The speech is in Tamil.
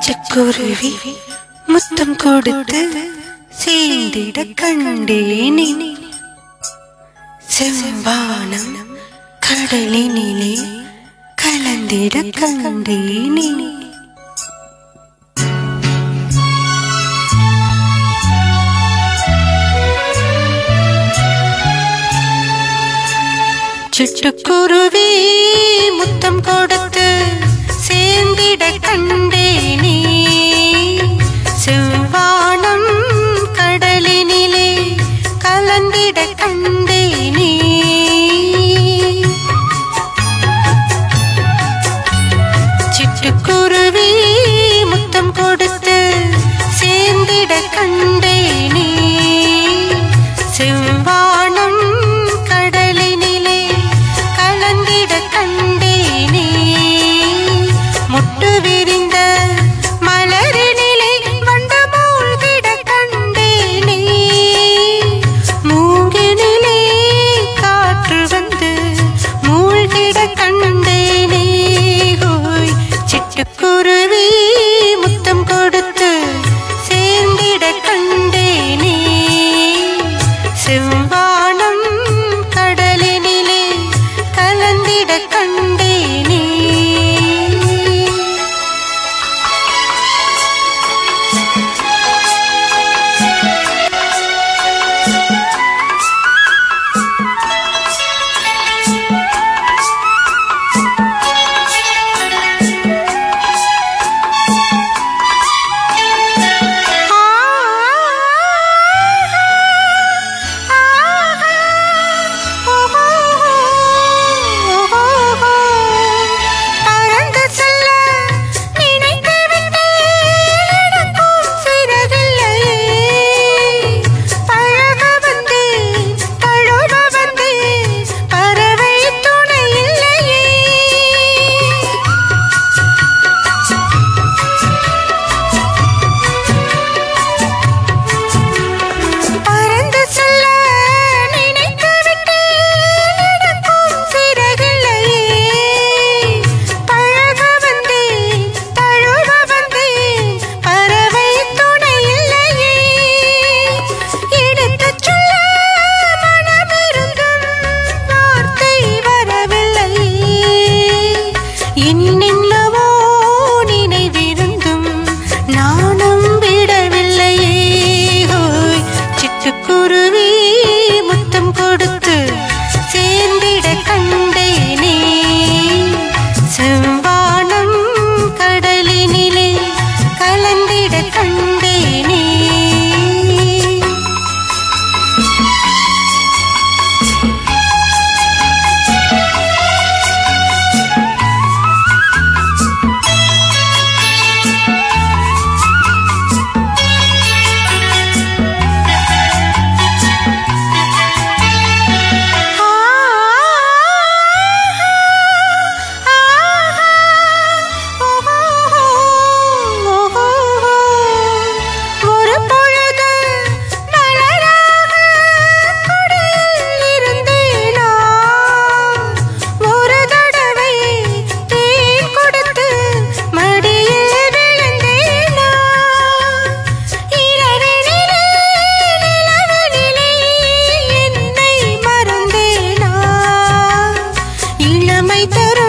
பச்சைக்குருவி முத்தம் கொடுத்து சேர்ந்திட கண்டேனே செவ்வானம் கடலினிலே கலந்திட கண்டேனே சிட்டுக்குருவி முத்தம் கொடுத்து சேர்ந்திட கண்டேனே செவ்வானம் கடலினிலே கலந்திட கண்டேனே சிட்டுக்குருவி முத்தம் கொடுத்து சேர்ந்திட கண்டேனே செவ்வானம் கடலினிலே கலந்திட கண்டேனே முட்டு விரிந்த மலரினிலே வண்டு மூழ்கிட கண்டேனே மூங்கினிலே காற்று வந்து மூழ்கிட கண்டேனே ஹோய் சிட்டுக்குருவி முத்தம் கொடுத்து சேர்ந்திட கண்டேனே செவ்வானம் கடலினிலே கலந்திட கண்டேனே பறந்து செல்ல நினைத்து விட்டேன் எனக்கும் சிறகில்லையே பழக வந்தேன் தழுவ வந்தேன் பறவை துணை இல்லையே பறந்து செல்ல நினைத்து விட்டேன் எனக்கும் சிறகில்லையே பழக வந்தேன் தழுவ வந்தேன் பறவை துணை இல்லையே எடுத்துச் சொல்ல மனமிருந்தும் வார்த்தை வரவில்லையே என்னென்னவோ நினைவிருந்தும் நானும் விடவில்லையே ஹோய் சிட்டுக்குருவி முத்தம் கொடுத்து சேர்ந்திட கண்டேனே செவ்வானம் கடலினிலே கலந்திட கண்டேனே ஒரு பொழுது மலராக கொடியில் இருந்தேனா ஒரு தடவை தேன் கொடுத்து மடியில் விழுந்தேனா இரவினிலே நிலவினிலே என்னை மறந்தேனா இளமை தரும்